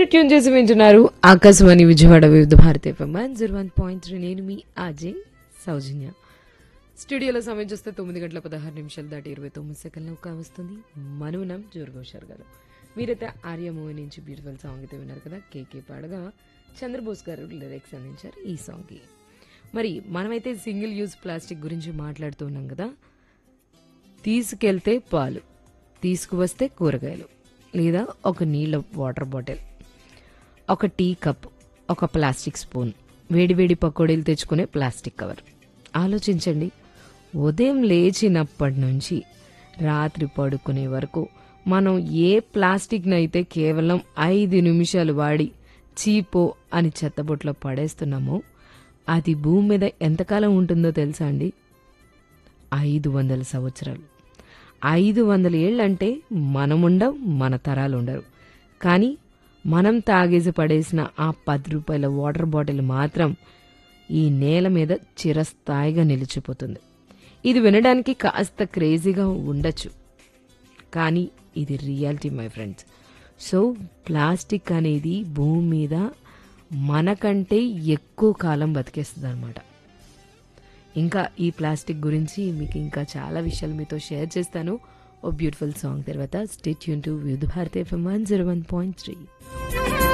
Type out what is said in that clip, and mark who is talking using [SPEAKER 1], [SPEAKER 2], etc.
[SPEAKER 1] మీరు ట్యూన్ చేసి వింటున్నారు Akashvani Vijayawada Vividh Bharati FM one zero one point three నేను మీ అజయ్ సౌజన్య స్టూడియోలో సమయం చూస్తే తొమ్మిది గంటల పదహారు నిమిషాలు దాటి ఇరవై తొమ్మిది సెకండ్లు వస్తుంది మనునం జోరుగోషర్ గారు మీరైతే ఆర్య మూవీ నుంచి బ్యూటిఫుల్ సాంగ్ అయితే విన్నారు కదా కేకే పాడగా చంద్రబోస్ గారు లిరిక్స్ అందించారు ఈ సాంగ్కి మరి మనమైతే సింగిల్ యూజ్ ప్లాస్టిక్ గురించి మాట్లాడుతూ ఉన్నాం కదా తీసుకెళ్తే పాలు తీసుకువస్తే కూరగాయలు లేదా ఒక నీళ్ళ వాటర్ బాటిల్ ఒక టీ కప్ ఒక ప్లాస్టిక్ స్పూన్ వేడివేడి పకోడీలు తెచ్చుకునే ప్లాస్టిక్ కవర్ ఆలోచించండి ఉదయం లేచినప్పటి నుంచి రాత్రి పడుకునే వరకు మనం ఏ ప్లాస్టిక్ని అయితే కేవలం ఐదు నిమిషాలు వాడి చీపో అని చెత్తబొట్లో పడేస్తున్నామో అది భూమి మీద ఎంతకాలం ఉంటుందో తెలుసా అండి ఐదు వందల సంవత్సరాలు ఐదు వందల ఏళ్ళంటే మనం ఉండం మన తరాలు ఉండరు కానీ మనం తాగేసి పడేసిన ఆ పది రూపాయల వాటర్ బాటిల్ మాత్రం ఈ నేల మీద చిరస్థాయిగా నిలిచిపోతుంది ఇది వినడానికి కాస్త క్రేజీగా ఉండొచ్చు కానీ ఇది reality my friends so plastic అనేది భూమి మీద మనకంటే ఎక్కువ కాలం బతికేస్తుంది అనమాట ఇంకా ఈ ప్లాస్టిక్ గురించి మీకు ఇంకా చాలా విషయాలు మీతో షేర్ చేస్తాను ఓ బ్యూటిఫుల్ సాంగ్ తర్వాత స్టేట్ యూన్ to Vividh Bharati FM one zero one point three